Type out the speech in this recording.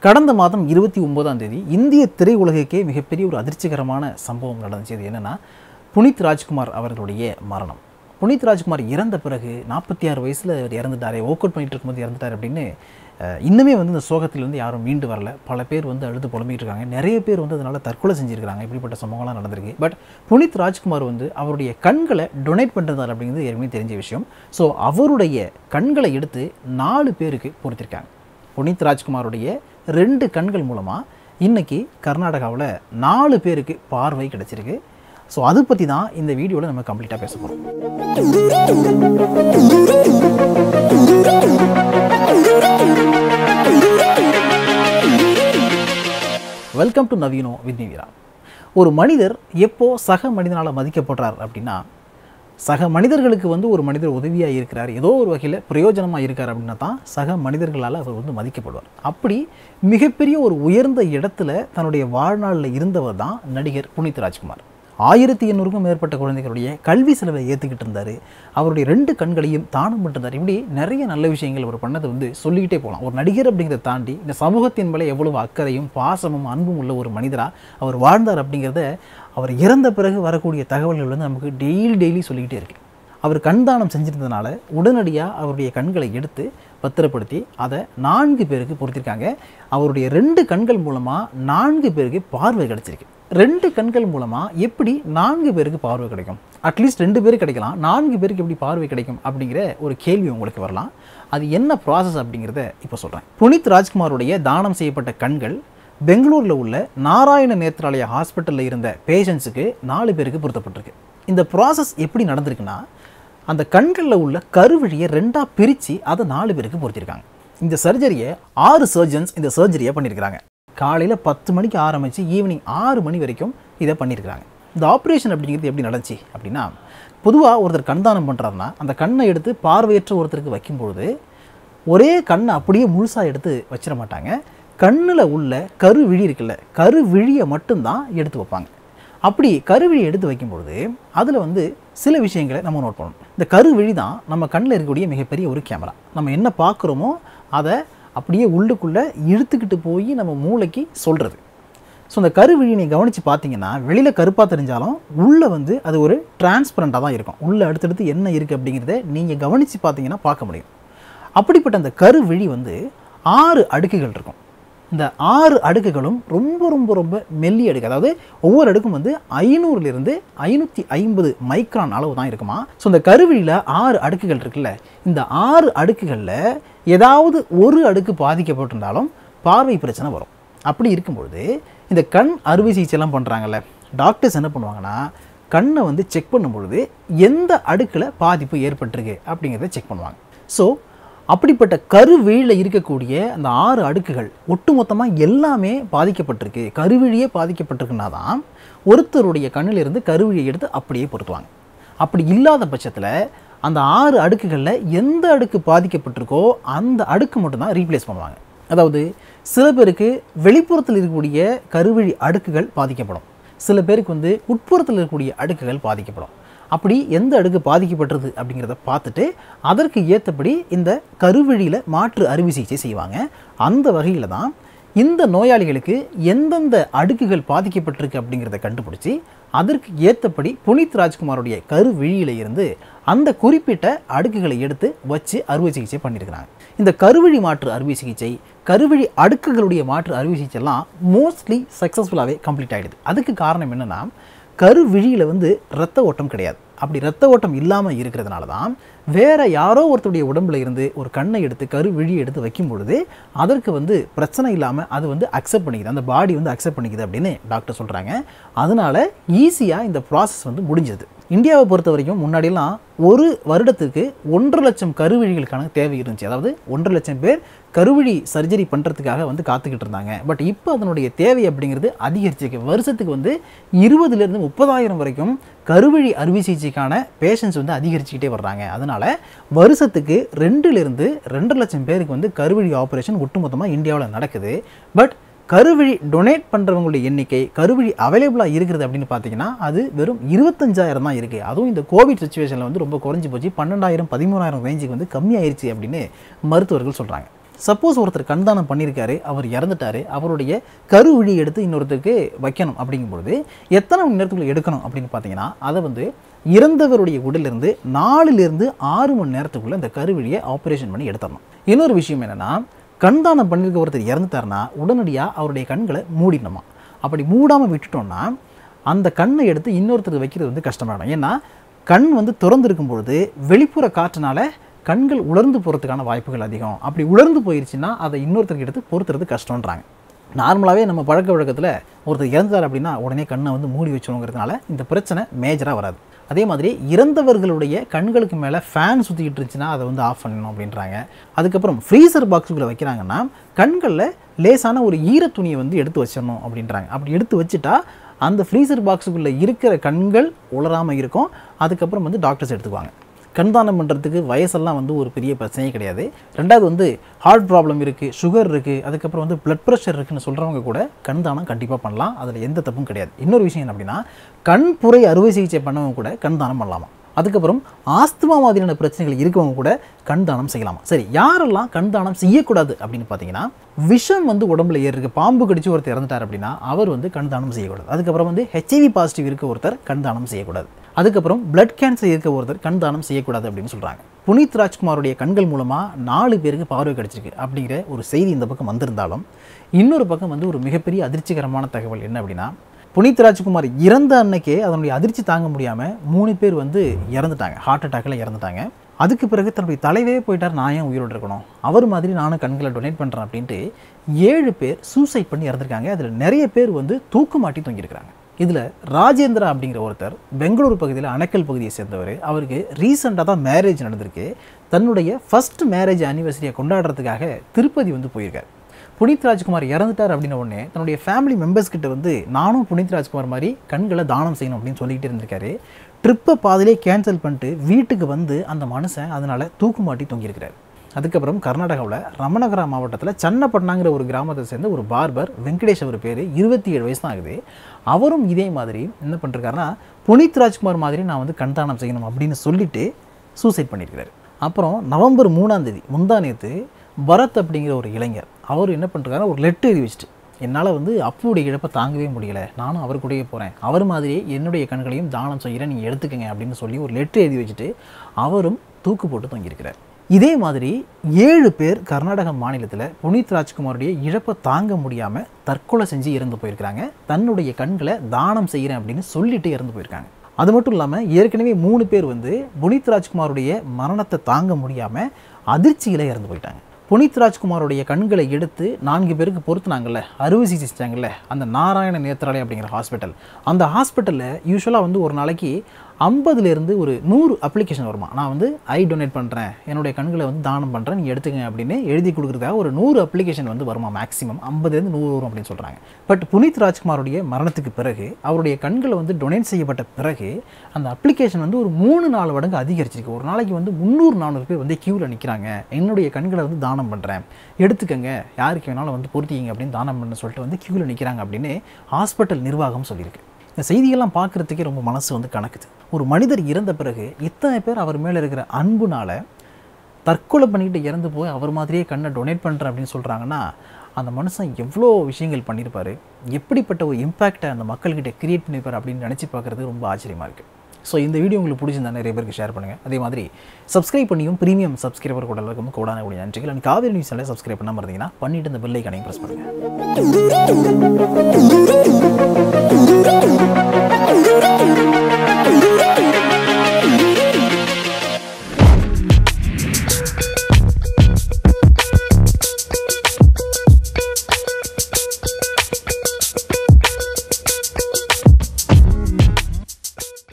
கடந்த மாதம் இருபத்தி ஒன்பதாம் தேதி இந்திய திரையுலகுக்கே மிகப்பெரிய ஒரு அதிர்ச்சிகரமான சம்பவம் நடந்துச்சு அது என்னென்னா புனித் ராஜ்குமார் அவர்களுடைய மரணம் புனித் ராஜ்குமார் இறந்த பிறகு நாற்பத்தி ஆறு வயசில் அவர் இறந்துட்டாரே ஒர்க் அவுட் பண்ணிட்டு இருக்கும்போது இறந்துட்டார் அப்படின்னு அஹ், இன்னுமே வந்து இந்த சோகத்திலேருந்து யாரும் மீண்டு வரல பல பேர் வந்து அழுது புலம்பிட்டு இருக்காங்க நிறைய பேர் வந்து அதனால தற்கொலை செஞ்சிருக்காங்க இப்படிப்பட்ட சம்பவங்கள்லாம் நடந்திருக்கு பட் புனித் ராஜ்குமார் வந்து அவருடைய கண்களை டொனேட் பண்ணுறார் அப்படிங்கிறது ஏற்கனவே தெரிஞ்ச விஷயம் ஸோ அவருடைய கண்களை எடுத்து நாலு பேருக்கு பொறுத்திருக்காங்க புனித் ராஜ்குமாருடைய ரெண்டு கண்கள் மூலமாக இன்னைக்கு கர்நாடகாவில் நாலு பேருக்கு பார்வை கிடைச்சிருக்கு ஸோ அதை பற்றி தான் இந்த வீடியோவில் நம்ம கம்ப்ளீட்டாக பேச போகிறோம் வெல்கம் டு நவீனோ வித் வீரா ஒரு மனிதர் எப்போ சக மனிதனால் மதிக்கப்படுறார் அப்படின்னா சக மனிதர்களுக்கு வந்து ஒரு மனிதர் உதவியாக இருக்கிறார் ஏதோ ஒரு வகையில் பிரயோஜனமாக இருக்கார் அப்படின்னா தான் சக மனிதர்களால் அவர் வந்து மதிக்கப்படுவார் அப்படி மிகப்பெரிய ஒரு உயர்ந்த இடத்துல தன்னுடைய வாழ்நாளில் இருந்தவர் தான் நடிகர் புனித் ராஜ்குமார் ஆயிரத்தி எண்ணூறுக்கும் மேற்பட்ட குழந்தைகளுடைய கல்வி செலவை ஏற்றுக்கிட்டு இருந்தார் அவருடைய ரெண்டு கண்களையும் தானம் பண்ணிருந்தார் இப்படி நிறைய நல்ல விஷயங்கள் அவர் பண்ணதை வந்து சொல்லிக்கிட்டே போகலாம் ஒரு நடிகர் அப்படிங்கிறத தாண்டி இந்த சமூகத்தின் மேலே எவ்வளவு அக்கறையும் பாசமும் அன்பும் உள்ள ஒரு மனிதராக அவர் வாழ்ந்தார் அப்படிங்கிறத அவர் இறந்த பிறகு வரக்கூடிய தகவல்கள் வந்து நமக்கு டெய்லி டெய்லி சொல்லிக்கிட்டே இருக்கு அவர் கண் தானம் செஞ்சிருந்ததுனால உடனடியாக அவருடைய கண்களை எடுத்து பத்திரப்படுத்தி அதை நான்கு பேருக்கு பொறுத்திருக்காங்க அவருடைய ரெண்டு கண்கள் மூலமாக நான்கு பேருக்கு பார்வை கிடைச்சிருக்கு ரெண்டு கண்கள் மூலமாக எப்படி நான்கு பேருக்கு பார்வை கிடைக்கும் அட்லீஸ்ட் ரெண்டு பேருக்கு கிடைக்கலாம் நான்கு பேருக்கு எப்படி பார்வை கிடைக்கும் அப்படிங்கிற ஒரு கேள்வி உங்களுக்கு வரலாம் அது என்ன ப்ராசஸ் அப்படிங்கிறத இப்போ சொல்கிறேன் புனித் ராஜ்குமாருடைய தானம் செய்யப்பட்ட கண்கள் பெங்களூரில் உள்ள நாராயண நேத்ராலயா ஹாஸ்பிட்டலில் இருந்த பேஷண்ட்ஸுக்கு நாலு பேருக்கு பொருத்தப்பட்டிருக்கு இந்த ப்ராசஸ் எப்படி நடந்திருக்குன்னா அந்த கண்களில் உள்ள கருவழியை ரெண்டாக பிரித்து அதை நாலு பேருக்கு பொருத்திருக்காங்க இந்த சர்ஜரியை ஆறு சர்ஜன்ஸ் இந்த சர்ஜரியை பண்ணியிருக்கிறாங்க காலையில் பத்து மணிக்கு ஆரம்பித்து ஈவினிங் ஆறு மணி வரைக்கும் இதை பண்ணியிருக்கிறாங்க இந்த ஆப்ரேஷன் அப்படிங்கிறது எப்படி நடந்துச்சு அப்படின்னா பொதுவாக ஒருத்தர் கண் தானம் பண்ணுறாருன்னா அந்த கண்ணை எடுத்து பார்வையற்ற ஒருத்தருக்கு வைக்கும்பொழுது ஒரே கண்ணை அப்படியே முழுசாக எடுத்து வச்சிட மாட்டாங்க கண்ணில் உள்ள கருவிழி இருக்குல்ல கருவிழியை மட்டும்தான் எடுத்து வைப்பாங்க அப்படி கருவிழி எடுத்து வைக்கும்பொழுது அதில் வந்து சில விஷயங்களை நம்ம நோட் பண்ணணும் இந்த கருவிழி தான் நம்ம கண்ணில் இருக்கக்கூடிய மிகப்பெரிய ஒரு கேமரா நம்ம என்ன பார்க்குறோமோ அதை அப்படியே உள்ளுக்குள்ளே இழுத்துக்கிட்டு போய் நம்ம மூளைக்கு சொல்கிறது ஸோ அந்த கருவிழி நீங்கள் கவனித்து பார்த்தீங்கன்னா வெளியில் கருப்பாக தெரிஞ்சாலும் உள்ளே வந்து அது ஒரு டிரான்ஸ்பரண்ட்டாக தான் இருக்கும் உள்ளே அடுத்தடுத்து என்ன இருக்குது அப்படிங்கிறத நீங்கள் கவனித்து பார்த்தீங்கன்னா பார்க்க முடியும் அப்படிப்பட்ட அந்த கருவிழி வந்து ஆறு அடுக்குகள் இருக்கும் இந்த ஆறு அடுக்குகளும் ரொம்ப ரொம்ப ரொம்ப மெல்லிய அடுக்கு அதாவது ஒவ்வொரு அடுக்கும் வந்து ஐநூறுலேருந்து ஐநூற்றி ஐம்பது மைக்ரான் அளவு தான் இருக்குமா ஸோ இந்த கருவிழியில் ஆறு அடுக்குகள் இருக்குல்ல இந்த ஆறு அடுக்குகளில் ஏதாவது ஒரு அடுக்கு பாதிக்கப்பட்டிருந்தாலும் பார்வை பிரச்சனை வரும் அப்படி இருக்கும்பொழுது இந்த கண் அறுவை சிகிச்சைலாம் பண்ணுறாங்கல்ல டாக்டர்ஸ் என்ன பண்ணுவாங்கன்னா கண்ணை வந்து செக் பண்ணும்பொழுது எந்த அடுக்கில் பாதிப்பு ஏற்பட்டிருக்கு அப்படிங்கிறத செக் பண்ணுவாங்க ஸோ அப்படிப்பட்ட கருவிழியில் இருக்கக்கூடிய அந்த ஆறு அடுக்குகள் ஒட்டுமொத்தமாக எல்லாமே பாதிக்கப்பட்டிருக்கு கருவிழியே பாதிக்கப்பட்டிருக்குன்னா தான் ஒருத்தருடைய கண்ணிலிருந்து கருவிழியை எடுத்து அப்படியே பொருத்துவாங்க அப்படி இல்லாத பட்சத்தில் அந்த ஆறு அடுக்குகளில் எந்த அடுக்கு பாதிக்கப்பட்டிருக்கோ அந்த அடுக்கு மட்டும்தான் ரீப்ளேஸ் பண்ணுவாங்க அதாவது சில பேருக்கு வெளிப்புறத்தில் இருக்கக்கூடிய கருவிழி அடுக்குகள் பாதிக்கப்படும் சில பேருக்கு வந்து உட்புறத்தில் இருக்கக்கூடிய அடுக்குகள் பாதிக்கப்படும் அப்படி எந்த அடுக்கு பாதிக்கப்பட்டிருது அப்படிங்கிறத பார்த்துட்டு அதற்கு ஏற்றபடி இந்த கருவிழியில் மாற்று அறுவை சிகிச்சை செய்வாங்க அந்த வகையில் தான் இந்த நோயாளிகளுக்கு எந்தெந்த அடுக்குகள் பாதிக்கப்பட்டிருக்கு அப்படிங்கிறத கண்டுபிடிச்சி அதற்கு ஏற்றபடி புனித் ராஜ்குமாருடைய கருவிழியில இருந்து அந்த குறிப்பிட்ட அடுக்குகளை எடுத்து வச்சு அறுவை சிகிச்சை பண்ணியிருக்கிறாங்க இந்த கருவிழி மாற்று அறுவை சிகிச்சை கருவிழி அடுக்குகளுடைய மாற்று அறுவை சிகிச்சைலாம் மோஸ்ட்லி சக்ஸஸ்ஃபுல்லாகவே கம்ப்ளீட் ஆகிடுது அதுக்கு காரணம் என்னென்னா கருவிழியில் வந்து இரத்த ஓட்டம் கிடையாது அப்படி இரத்த ஓட்டம் இல்லாமல் இருக்கிறதுனால தான் வேற யாரோ ஒருத்தருடைய உடம்புல இருந்து ஒரு கண்ணை எடுத்து கருவிழி எடுத்து வைக்கும் பொழுது அதற்கு வந்து பிரச்சனை இல்லாமல் அது வந்து அக்செப்ட் பண்ணிக்குது அந்த பாடி வந்து அக்செப்ட் பண்ணிக்குது அப்படின்னு டாக்டர் சொல்கிறாங்க அதனால ஈஸியாக இந்த ப்ராசஸ் வந்து முடிஞ்சது இந்தியாவை பொறுத்த வரைக்கும் முன்னாடியெல்லாம் ஒரு வருடத்துக்கு ஒன்றரை லட்சம் கருவிழிகளுக்கான தேவை இருந்துச்சு அதாவது ஒன்றரை லட்சம் பேர் கருவிழி சர்ஜரி பண்ணுறதுக்காக வந்து காத்துக்கிட்டு இருந்தாங்க பட் இப்போ அதனுடைய தேவை அப்படிங்கிறது அதிகரிச்சிருக்கு வருஷத்துக்கு வந்து இருபதுலேருந்து முப்பதாயிரம் வரைக்கும் கருவிழி அறுவை சிகிச்சைக்கான பேஷண்ட்ஸ் வந்து அதிகரிச்சுக்கிட்டே வர்றாங்க அதனால வருஷத்துக்கு ரெண்டுலேருந்து ரெண்டரை லட்சம் பேருக்கு வந்து கருவிழி ஆப்ரேஷன் ஒட்டுமொத்தமாக இந்தியாவில் நடக்குது பட் கருவிழி டொனேட் பண்ணுறவங்களுடைய எண்ணிக்கை கருவிழி அவைலபிளாக இருக்கிறது அப்படின்னு பார்த்தீங்கன்னா அது வெறும் இருபத்தஞ்சாயிரம் தான் இருக்குது அதுவும் இந்த கோவிட் சுச்சுவேஷனில் வந்து ரொம்ப குறைஞ்சி போச்சு பன்னெண்டாயிரம் பதிமூணாயிரம் ரேஞ்சுக்கு வந்து கம்மியாயிருச்சு அப்படின்னு மருத்துவர்கள் சொல்கிறாங்க சப்போஸ் ஒருத்தர் கண் தானம் பண்ணியிருக்காரு அவர் இறந்துட்டாரு அவருடைய கருவிழி எடுத்து இன்னொருத்தருக்கு வைக்கணும் அப்படிங்கும்பொழுது எத்தனை மணி நேரத்துக்குள்ள எடுக்கணும் அப்படின்னு பார்த்தீங்கன்னா அதை வந்து இறந்தவருடைய உடலிருந்து நாலுலேருந்து ஆறு மணி நேரத்துக்குள்ள அந்த கருவிழியை ஆப்ரேஷன் பண்ணி எடுத்துடணும் இன்னொரு விஷயம் என்னன்னா கண் தானம் பண்ணியிருக்க ஒருத்தர் இறந்துட்டாருன்னா உடனடியாக அவருடைய கண்களை மூடிடணுமா அப்படி மூடாமல் விட்டுட்டோம்னா அந்த கண்ணை எடுத்து இன்னொருத்தருக்கு வைக்கிறது வந்து கஷ்டமாயிடும் ஏன்னா கண் வந்து திறந்திருக்கும் பொழுது வெளிப்புற காற்றுனால கண்கள் உலர்ந்து போகிறதுக்கான வாய்ப்புகள் அதிகம் அப்படி உலர்ந்து போயிருச்சுன்னா அதை இன்னொருத்தருக்கு எடுத்து பொறுத்துறது கஷ்டம்ன்றாங்க நார்மலாகவே நம்ம பழக்க வழக்கத்தில் ஒருத்தர் இறந்தார் அப்படின்னா உடனே கண்ணை வந்து மூடி வச்சோங்கிறதுனால இந்த பிரச்சனை மேஜராக வராது அதே மாதிரி இறந்தவர்களுடைய கண்களுக்கு மேலே ஃபேன் சுற்றிக்கிட்டு இருந்துச்சுன்னா அதை வந்து ஆஃப் பண்ணணும் அப்படின்றாங்க அதுக்கப்புறம் ஃப்ரீசர் பாக்ஸுக்குள்ளே வைக்கிறாங்கன்னா கண்களில் லேசான ஒரு ஈர துணியை வந்து எடுத்து வச்சிடணும் அப்படின்றாங்க அப்படி எடுத்து வச்சுட்டா அந்த ஃப்ரீசர் பாக்ஸுக்குள்ளே இருக்கிற கண்கள் உலராமல் இருக்கும் அதுக்கப்புறம் வந்து டாக்டர்ஸ் எடுத்துக்குவாங்க கண் தானம் பண்ணுறதுக்கு வயசெல்லாம் வந்து ஒரு பெரிய பிரச்சனையே கிடையாது ரெண்டாவது வந்து ஹார்ட் ப்ராப்ளம் இருக்குது சுகர் இருக்குது அதுக்கப்புறம் வந்து பிளட் ப்ரெஷர் இருக்குன்னு சொல்கிறவங்க கூட கண் தானம் கண்டிப்பாக பண்ணலாம் அதில் எந்த தப்பும் கிடையாது இன்னொரு விஷயம் என்ன அப்படின்னா கண் புரை அறுவை சிகிச்சை பண்ணவங்க கூட கண் தானம் பண்ணலாமா அதுக்கப்புறம் ஆஸ்துமா மாதிரியான பிரச்சனைகள் இருக்கவங்க கூட கண் தானம் செய்யலாமா சரி யாரெல்லாம் கண் தானம் செய்யக்கூடாது அப்படின்னு பார்த்தீங்கன்னா விஷம் வந்து உடம்புல ஏறிருக்கு பாம்பு கடிச்சு ஒருத்தர் இறந்துட்டார் அப்படின்னா அவர் வந்து கண் தானம் செய்யக்கூடாது அதுக்கப்புறம் வந்து ஹெச்ஐவி பாசிட்டிவ் இருக்க ஒருத்தர் கண் தானம் செய்யக்கூடாது அதுக்கப்புறம் பிளட் கேன்சர் இருக்க ஒருத்தர் கண் தானம் செய்யக்கூடாது அப்படின்னு சொல்கிறாங்க புனித் ராஜ்குமாருடைய கண்கள் மூலமாக நாலு பேருக்கு பார்வை கிடைச்சிருக்கு அப்படிங்கிற ஒரு செய்தி இந்த பக்கம் வந்திருந்தாலும் இன்னொரு பக்கம் வந்து ஒரு மிகப்பெரிய அதிர்ச்சிகரமான தகவல் என்ன அப்படின்னா புனித் ராஜ்குமார் இறந்த அன்னைக்கே அதனுடைய அதிர்ச்சி தாங்க முடியாமல் மூணு பேர் வந்து இறந்துட்டாங்க ஹார்ட் அட்டாக்கில் இறந்துட்டாங்க அதுக்கு பிறகு தன்னுடைய தலைவே போயிட்டார் நான் ஏன் உயிரோடு இருக்கணும் அவர் மாதிரி நானும் கண்களை டொனேட் பண்ணுறேன் அப்படின்ட்டு ஏழு பேர் சூசைட் பண்ணி இறந்துருக்காங்க அதில் நிறைய பேர் வந்து தூக்கு மாட்டி தொங்கியிருக்கிறாங்க இதில் ராஜேந்திரா அப்படிங்கிற ஒருத்தர் பெங்களூரு பகுதியில் அணைக்கல் பகுதியை சேர்ந்தவர் அவருக்கு ரீசெண்டாக தான் மேரேஜ் நடந்திருக்கு தன்னுடைய ஃபர்ஸ்ட் மேரேஜ் அனிவர்சரியை கொண்டாடுறதுக்காக திருப்பதி வந்து போயிருக்கார் புனித் ராஜ்குமார் இறந்துட்டார் அப்படின்ன உடனே தன்னுடைய ஃபேமிலி மெம்பர்ஸ் கிட்ட வந்து நானும் புனித் ராஜ்குமார் மாதிரி கண்களை தானம் செய்யணும் அப்படின்னு சொல்லிட்டு இருந்திருக்காரு ட்ரிப்பை பாதிலே கேன்சல் பண்ணிட்டு வீட்டுக்கு வந்து அந்த மனுஷன் அதனால் தூக்கு மாட்டி தொங்கியிருக்கிறார் அதுக்கப்புறம் கர்நாடகாவில் ரமணகரா மாவட்டத்தில் சன்னப்பட்னாங்கிற ஒரு கிராமத்தை சேர்ந்த ஒரு பார்பர் வெங்கடேஷ் அவர் பேர் இருபத்தி ஏழு வயசு தான் ஆகுது அவரும் இதே மாதிரி என்ன பண்ணிருக்காருன்னா புனித் ராஜ்குமார் மாதிரி நான் வந்து கண்தானம் செய்யணும் அப்படின்னு சொல்லிட்டு சூசைட் பண்ணியிருக்கிறாரு அப்புறம் நவம்பர் மூணாம் தேதி முந்தா நேத்து பரத் அப்படிங்கிற ஒரு இளைஞர் அவர் என்ன பண்ணிருக்காரு ஒரு லெட்டர் எழுதி வச்சுட்டு என்னால் வந்து அப்புடைய இழப்பை தாங்கவே முடியல நானும் அவர் கூடயே போகிறேன் அவர் மாதிரியே என்னுடைய கண்களையும் தானம் செய்கிறேன் நீங்கள் எடுத்துக்கங்க அப்படின்னு சொல்லி ஒரு லெட்டர் எழுதி வச்சுட்டு அவரும் தூக்கு போட்டு தொங்கியிருக்கிறார் இதே மாதிரி ஏழு பேர் கர்நாடக மாநிலத்தில் புனித் ராஜ்குமாருடைய இழப்பை தாங்க முடியாமல் தற்கொலை செஞ்சு இறந்து போயிருக்கிறாங்க தன்னுடைய கண்களை தானம் செய்கிறேன் அப்படின்னு சொல்லிட்டு இறந்து போயிருக்காங்க அது மட்டும் இல்லாமல் ஏற்கனவே மூணு பேர் வந்து புனித் ராஜ்குமாருடைய மரணத்தை தாங்க முடியாமல் அதிர்ச்சியில் இறந்து போயிட்டாங்க புனித் ராஜ்குமாருடைய கண்களை எடுத்து நான்கு பேருக்கு பொருத்துனாங்கல்ல அறுவை சிகிச்சை செஞ்சாங்கல்ல அந்த நாராயண நேத்ராலயம் அப்படிங்கிற ஹாஸ்பிட்டல் அந்த ஹாஸ்பிட்டலில் யூஸ்வலாக வந்து ஒரு நாளைக்கு ஐம்பதுலேருந்து ஒரு நூறு அப்ளிகேஷன் வருமா நான் வந்து ஐ டொனேட் பண்ணுறேன் என்னுடைய கண்களை வந்து தானம் பண்ணுறேன் நீங்கள் எடுத்துங்க அப்படின்னு எழுதி கொடுக்குறதுக்காக ஒரு நூறு அப்ளிகேஷன் வந்து வருமா மேக்ஸிமம் ஐம்பதுலேருந்து நூறு வரும் அப்படின்னு சொல்கிறாங்க பட் புனித் ராஜ்குமாருடைய மரணத்துக்கு பிறகு அவருடைய கண்களை வந்து டொனேட் செய்யப்பட்ட பிறகு அந்த அப்ளிகேஷன் வந்து ஒரு மூணு நாலு மடங்கு அதிகரிச்சிருக்கு ஒரு நாளைக்கு வந்து முந்நூறு நானூறு பேர் வந்து க்யூவில் நிற்கிறாங்க என்னுடைய கண்களை வந்து தானம் பண்ணுறேன் எடுத்துக்கங்க யாருக்கு வேணாலும் வந்து பொருத்திங்க அப்படின்னு தானம் பண்ண சொல்லிட்டு வந்து க்யூவில் நிற்கிறாங்க அப்படின்னு ஹாஸ்பிட்டல் நிர்வாகம் சொல்லியிருக்கு இந்த செய்தியெல்லாம் பார்க்குறதுக்கே ரொம்ப மனசு வந்து கணக்குது ஒரு மனிதர் இறந்த பிறகு இத்தனை பேர் அவர் மேலே இருக்கிற அன்புனால தற்கொலை பண்ணிக்கிட்டு இறந்து போய் அவர் மாதிரியே கண்ணை டொனேட் பண்ணுறேன் அப்படின்னு சொல்கிறாங்கன்னா அந்த மனுஷன் எவ்வளோ விஷயங்கள் பண்ணியிருப்பார் எப்படிப்பட்ட ஒரு இம்பேக்டை அந்த மக்கள்கிட்ட கிரியேட் பண்ணியிருப்பார் அப்படின்னு நினச்சி பார்க்குறது ரொம்ப ஆச்சரியமாக இருக்குது ஸோ இந்த வீடியோ உங்களுக்கு பிடிச்சிருந்தா நிறைய பேருக்கு ஷேர் பண்ணுங்கள் அதே மாதிரி சப்ஸ்கிரைப் பண்ணியும் ப்ரீமியம் சப்ஸ்கிரைபர் கூட எல்லாருக்கும் கூடான கூடிய நன்றிகள் அண்ட் காவேரி நியூஸ் சேனலை சப்ஸ்கிரைப் பண்ணாமல் இருந்தீங்கன்னா பண்ணிட்டு இந்த பெல் ஐக்கனையும் ப்ரெஸ் பண்ணுங்கள்